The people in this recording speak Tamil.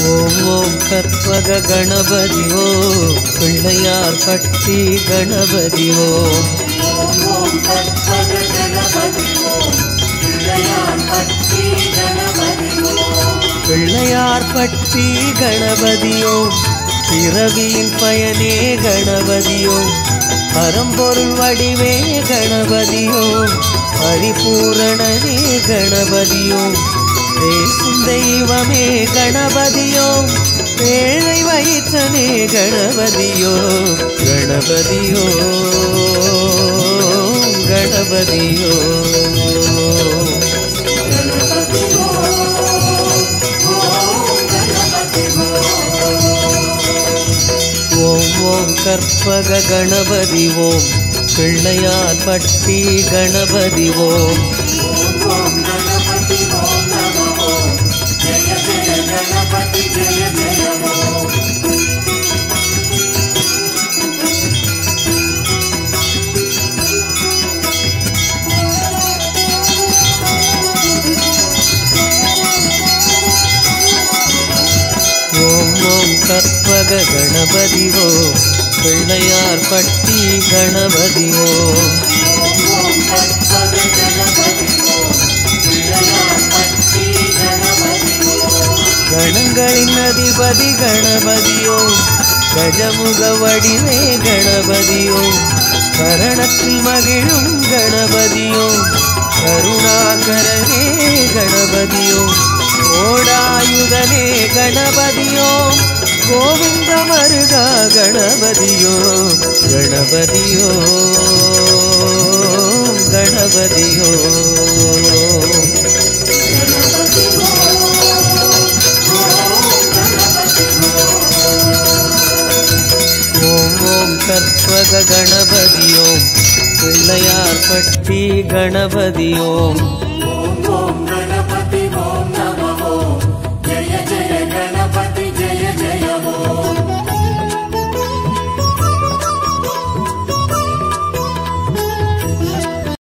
ஓம் ஓம் கற்பக கணபதி ஓம் பிள்ளையார் பட்டி கணபதி ஓம் ஓம் ஓம் கற்பக கணபதி ஓம் பிள்ளையார் பட்டி கணபதி ஓம் பிள்ளையார் பட்டி கணபதியோம் பிறவியின் பயனே கணபதியோம் பரம்பொருள் வடிவே கணபதியோம் பரிபூரணனே கணபதியோம் பேசும் தெய்வமே கணபதியோம் பேழை வயிற்றனே கணபதியோ கணபதியோ கணபதியோ கணபதி ஓம் ஓம் கணபதி ஓம் ஓம் கற்பக கணபதி ஓம் பிள்ளையார் பட்டி கணபதி ஓம் ஓம் ஓம் கணபதி ஓம் நம ஓம் ஜெய ஜெய கணபதி ஜெய ஜெய ஓம் ஓம் ஓம் கற்பக கணபதி ஓம் பிள்ளையார் பட்டி கணபதி ஓம் ஓம் ஓம் கற்பக கணபதி ஓம் பிள்ளையார் பட்டி கணபதி ஓம் கணங்களின் அதிபதி கணபதியோ கஜமுக வடிவே கணபதியோ கரணத்தில் மகிழும் கணபதியோ கருணாகரனே கணபதியோ ஓடாயுதனே கணபதியோ கோவிந்த மருகா கணபதியோ கணபதியோ கணபதியோ கணபதி ஓம் ஓம் கணபதி ஓம் ஓம் கற்பக கணபதியோம் பிள்ளையார் பட்டி கணபதியோம் ஓம் ஓம் கணபதி ஓம் நம ஓம் ஜெய ஜெய கணபதி ஜெய ஜெய ஓம்